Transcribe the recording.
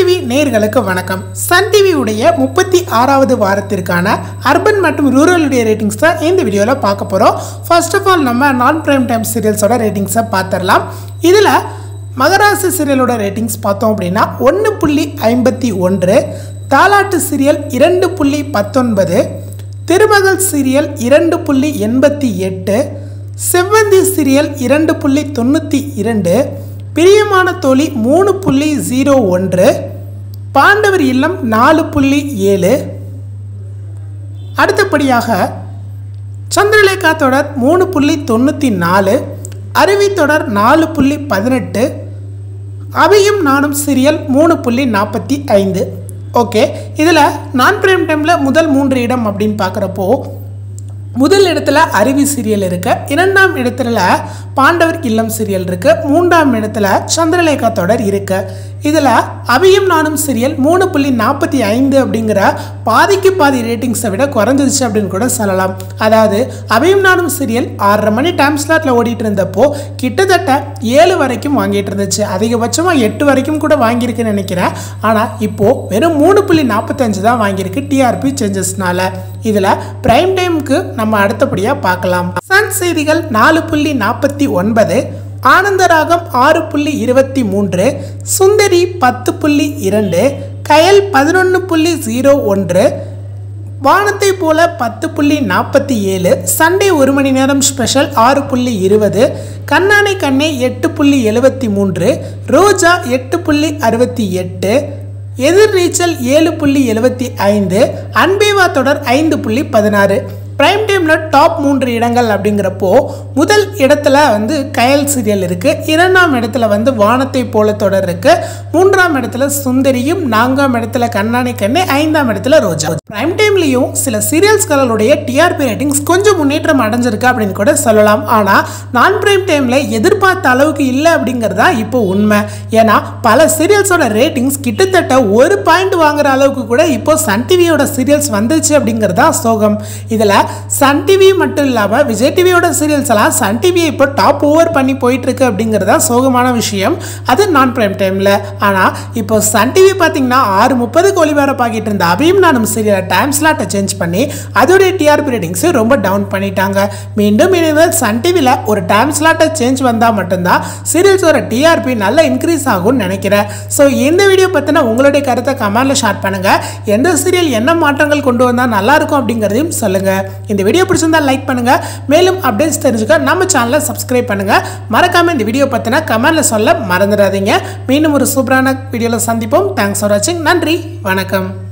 TV நேயர்களுக்கு வணக்கம் Sun TV உடைய முப்பத்தி ஆறாவது வாரத்திற்கான அர்பன் மற்றும் ரூரலுடைய ரேட்டிங்ஸ் தான் இந்த வீடியோவில் பார்க்க போகிறோம் ஃபர்ஸ்ட் ஆஃப் ஆல் நம்ம நான் பிரைம் டைம் சீரியல்ஸோட ரேட்டிங்ஸை பார்த்துடலாம் இதில் மகராசி சீரியலோட ரேட்டிங்ஸ் பார்த்தோம் அப்படின்னா ஒன்று புள்ளி ஐம்பத்தி ஒன்று தாலாட்டு சீரியல் இரண்டு புள்ளி பத்தொன்பது திருமகள் சீரியல் இரண்டு புள்ளி எண்பத்தி எட்டு செவ்வந்தி சீரியல் இரண்டு புள்ளி தொண்ணூற்றி இரண்டு பிரியமான தோழி மூணு புள்ளி ஜீரோ ஒன்று பாண்டவர் இல்லம் நாலு புள்ளி ஏழு அடுத்தபடியாக சந்திரலேகா தொடர் மூணு புள்ளி தொண்ணூற்றி நாலு அருவி தொடர் நாலு புள்ளி பதினெட்டு அவையும் நானும் சீரியல் மூணு புள்ளி நாற்பத்தி ஐந்து ஓகே இதில் நான் பிரைம் டைமில் முதல் மூன்று இடம் அப்படின்னு பார்க்குறப்போ முதல் இடத்துல அருவி சீரியல் இருக்கு இரண்டாம் இடத்துல பாண்டவர் இல்லம் சீரியல் இருக்கு மூன்றாம் இடத்துல சந்திரலேகா தொடர் இருக்கு இதில் அபியும் நானும் சீரியல் மூணு புள்ளி நாற்பத்தி ஐந்து அப்படிங்கிற பாதிக்கு பாதி ரேட்டிங்ஸை விட குறைஞ்சிருச்சு அப்படின்னு கூட சொல்லலாம் அதாவது அபியும் நானும் சீரியல் ஆறரை மணி டைம் ஸ்லாட்டில் ஓடிட்டு இருந்தப்போ கிட்டத்தட்ட ஏழு வரைக்கும் வாங்கிட்டு இருந்துச்சு அதிகபட்சமாக எட்டு வரைக்கும் கூட வாங்கியிருக்குன்னு நினைக்கிறேன் ஆனால் இப்போது வெறும் மூணு புள்ளி நாற்பத்தஞ்சு தான் வாங்கியிருக்கு டிஆர்பி சேஞ்சஸ்னால இதில் பிரைம் டைமுக்கு நம்ம அடுத்தபடியாக பார்க்கலாம் சன் செய்திகள் நாலு புள்ளி நாற்பத்தி ஒன்பது ஆனந்தராகம் ஆறு புள்ளி இருபத்தி மூன்று சுந்தரி பத்து புள்ளி இரண்டு கயல் பதினொன்று புள்ளி ஜீரோ ஒன்று வானத்தை போல பத்து புள்ளி நாற்பத்தி ஏழு சண்டே ஒரு மணி நேரம் ஸ்பெஷல் ஆறு புள்ளி இருபது கண்ணானை கண்ணே எட்டு புள்ளி எழுபத்தி மூன்று ரோஜா எட்டு புள்ளி அறுபத்தி எட்டு எதிர்நீச்சல் ஏழு புள்ளி எழுபத்தி ஐந்து அன்பேவா தொடர் ஐந்து புள்ளி பதினாறு பிரைம் டைமில் டாப் மூன்று இடங்கள் அப்படிங்கிறப்போ முதல் இடத்துல வந்து கயல் சீரியல் இருக்குது இரண்டாம் இடத்துல வந்து வானத்தை போல தொடர் இருக்குது மூன்றாம் இடத்துல சுந்தரியும் நான்காம் இடத்துல கண்ணாணி கண்ணே ஐந்தாம் இடத்துல ரோஜா பிரைம் டைம்லேயும் சில சீரியல்ஸ்களுடைய டிஆர்பி ரேட்டிங்ஸ் கொஞ்சம் முன்னேற்றம் அடைஞ்சிருக்கு அப்படின்னு கூட சொல்லலாம் ஆனால் நான் பிரைம் டைமில் எதிர்பார்த்த அளவுக்கு இல்லை அப்படிங்கிறதா இப்போ உண்மை ஏன்னா பல சீரியல்ஸோட ரேட்டிங்ஸ் கிட்டத்தட்ட ஒரு பாயிண்ட் வாங்குற அளவுக்கு கூட இப்போ சன் டிவியோட சீரியல்ஸ் வந்துச்சு அப்படிங்கிறதா சோகம் இதில் சன் டிவி மட்டும் இல்லாமல் விஜய் டிவியோட சீரியல்ஸ் எல்லாம் சன் டிவியை இப்போ டாப் ஓவர் பண்ணி போயிட்டு இருக்கு அப்படிங்கிறது தான் சோகமான விஷயம் அது நான் பிரைம் டைமில் ஆனால் இப்போ சன் டிவி பார்த்தீங்கன்னா ஆறு முப்பதுக்கு ஒளிபரப்பாகிட்டு இருந்த அபியும் நானும் சீரியலை டைம் ஸ்லாட்டை சேஞ்ச் பண்ணி அதோடைய டிஆர்பி ரேட்டிங்ஸை ரொம்ப டவுன் பண்ணிட்டாங்க மீண்டும் இனிமேல் சன் டிவியில் ஒரு டைம் ஸ்லாட்டை சேஞ்ச் வந்தால் மட்டும்தான் சீரியல்ஸோட டிஆர்பி நல்லா இன்க்ரீஸ் ஆகும்னு நினைக்கிறேன் ஸோ இந்த வீடியோ பற்றின உங்களுடைய கருத்தை கமெண்ட்டில் ஷேர் பண்ணுங்கள் எந்த சீரியல் என்ன மாற்றங்கள் கொண்டு வந்தால் நல்லா இருக்கும் அப்படிங்கிறதையும் சொல்லுங்கள் இந்த வீடியோ பிடிச்சிருந்தா லைக் பண்ணுங்கள் மேலும் அப்டேட்ஸ் தெரிஞ்சுக்க நம்ம சேனலை சப்ஸ்கிரைப் பண்ணுங்கள் மறக்காமல் இந்த வீடியோ பற்றின கமெண்ட்டில் சொல்ல மறந்துடாதீங்க மீண்டும் ஒரு சூப்பரான வீடியோவில் சந்திப்போம் தேங்க்ஸ் ஃபார் வாட்சிங் நன்றி வணக்கம்